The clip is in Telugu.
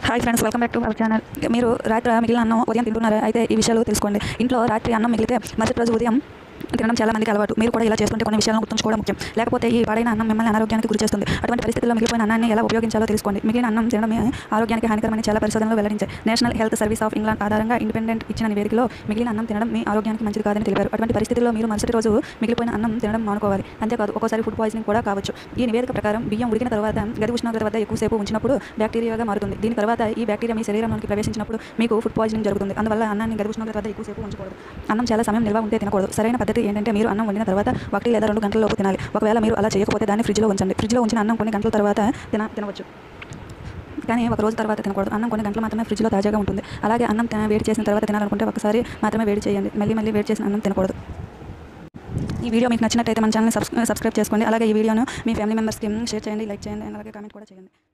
hi friends welcome back to our channel మీరు రాత్రి మిగిలిన అన్నం ఉదయం తింటున్నారా అయితే ఈ విషయాలు తెలుసుకోండి ఇంట్లో రాత్రి అన్నం మిగిలితే మరుసటి రోజు ఉదయం తినడం చాలా మందికి అలవాటు మీరు కూడా ఇలా చేసుకుంటే కొన్ని విషయాలను గుర్తుంచుకోవడం ముఖ్యం లేకపోతే ఈ పాడైన అన్నం మిమ్మల్ని అనారోగ్యానికి గురి చేస్తుంది అటువంటి పరిస్థితుల్లో మిగిలిపోయిన అన్నాన్ని ఎలా ఉపయోగించాలో తెలుసుకోండి మిగిలిన అన్నం తినడం ఆరోగ్యానికి హానికరమని చాలా పరిశోధనలు వెల్లడించాయి National Health Service of England ఆధారంగా ఇండిపెండెంట్ ఇచ్చిన నివేదికలో మిగిలిన అన్నం తినడం మీ ఆరోగ్యానికి మంచిది కాదని తెలిపారు అటువంటి పరిస్థితుల్లో మీరు మరుసటి రోజు మిగిలిపోయిన అన్నం తినడం మానుకోవాలి అంతేకాదు ఒక్కోసారి ఫుడ్ పాయిజనింగ్ కూడా కావచ్చు ఈ నివేదిక ప్రకారం బియ్యం ఉడికిన తర్వాత గది ఉష్ణోగ్రత వద్ద ఎక్కువసేపు ఉంచినప్పుడు బ్యాక్టీరియాగా మారుతుంది దీని తర్వాత ఈ బ్యాక్టీరియా మీ శరీరంలోకి ప్రవేశించినప్పుడు మీకు ఫుడ్ పాయిజనింగ్ జరుగుతుంది అందువల్ల అన్నాన్ని గది ఉష్ణోగ్రత వద్ద ఎక్కువసేపు ఉంచకూడదు అన్నం చాలా సమయం నిల్వ ఉంటే తినకూడదు సరైన పద్ధతి ఏంటంటే మీరు అన్నం వండిన తర్వాత ఒకటి లేదా రెండు గంటల లోపు తినాలి ఒకవేళ మీరు అలా చేయకపోతే దాన్ని ఫ్రిడ్జ్లో ఉంచండి ఫ్రిడ్జ్లో ఉంచిన అన్నం కొన్ని గంటల తర్వాత తిన తినవచ్చు కానీ ఒక రోజు తర్వాత తినకూడదు అన్నం కొన్ని గంటలు మాత్రమే ఫ్రిడ్జ్లో తాజాగా ఉంటుంది అలాగే అన్నం త- వేడి చేసిన తర్వాత తినాలనుకుంటే ఒకసారి మాత్రమే వేడి చేయండి మళ్ళీ మళ్ళీ వేడి చేసిన అన్నం తినకూడదు ఈ వీడియో మీకు నచ్చినట్టయితే మన ఛానల్ సబ్స్క్రైబ్ చేసుకోండి అలాగే ఈ వీడియోను మీ ఫ్యామిలీ మెంబర్స్కి షేర్ చేయండి లైక్ చేయండి అలాగే కామెంట్ కూడా చేయండి